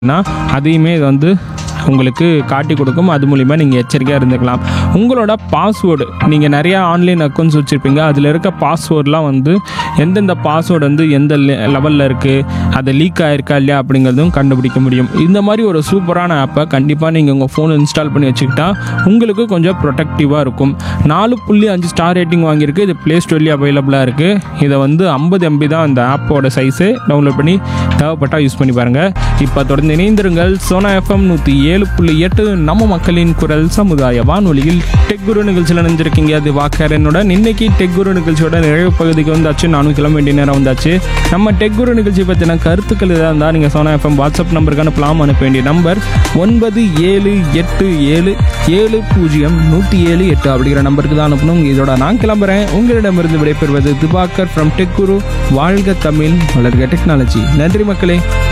னா அதையுமே இது வந்து உங்களுக்கு காட்டி கொடுக்கும் அது மூலிமா நீங்கள் எச்சரிக்கையாக இருந்துக்கலாம் உங்களோட பாஸ்வேர்டு நீங்கள் நிறையா ஆன்லைன் அக்கௌண்ட்ஸ் வச்சுருப்பீங்க அதில் இருக்க பாஸ்வேர்ட்லாம் வந்து எந்தெந்த பாஸ்வேர்டு வந்து எந்த லெவலில் இருக்குது அது லீக் ஆயிருக்கா இல்லையா அப்படிங்கிறதும் கண்டுபிடிக்க முடியும் இந்த மாதிரி ஒரு சூப்பரான ஆப்பை கண்டிப்பாக நீங்கள் உங்கள் ஃபோன் இன்ஸ்டால் பண்ணி வச்சுக்கிட்டா உங்களுக்கு கொஞ்சம் ப்ரொடெக்டிவாக இருக்கும் நாலு புள்ளி அஞ்சு ஸ்டார் ரேட்டிங் வாங்கியிருக்கு இது ப்ளே ஸ்டோர்லேயே அவைலபிளாக இருக்குது இதை வந்து ஐம்பது எம்பி தான் அந்த ஆப்போட சைஸு டவுன்லோட் பண்ணி தேவைப்பட்டால் யூஸ் பண்ணி பாருங்கள் இப்போ தொடர்ந்து இணைந்திருங்கள் சோனா எஃப்எம் நூற்றி ஏழு புள்ளி எட்டு நம்ம மக்களின் குரல் சமுதாய வானொலியில் டெக் குரு நிகழ்ச்சியில் நினைஞ்சிருக்கீங்க அது வாக்கரனுடன் இன்னைக்கு டெக் குரு நிகழ்ச்சியோட நிறைவு பகுதிக்கு வந்தாச்சு நானும் கிளம்ப வேண்டிய நேரம் வந்தாச்சு நம்ம டெக் குரு நிகழ்ச்சி பற்றின கருத்துக்கள் எதாக இருந்தால் நீங்கள் சோனா எஃப்எம் வாட்ஸ்அப் நம்பருக்கு அனுப்பலாம் அனுப்ப வேண்டிய நம்பர் ஒன்பது ஏழு எட்டு ஏழு ஏழு பூஜ்ஜியம் நூற்றி ஏழு எட்டு அப்படிங்கிற நம்பருக்கு தான் அனுப்பணும் இதோட நான் கிளம்புறேன் உங்களிடமிருந்து விடைபெறுவது திபாக்கர் ஃப்ரம் டெக் குரு வாழ்க தமிழ் வளர்க டெக்னாலஜி நன்றி மக்களே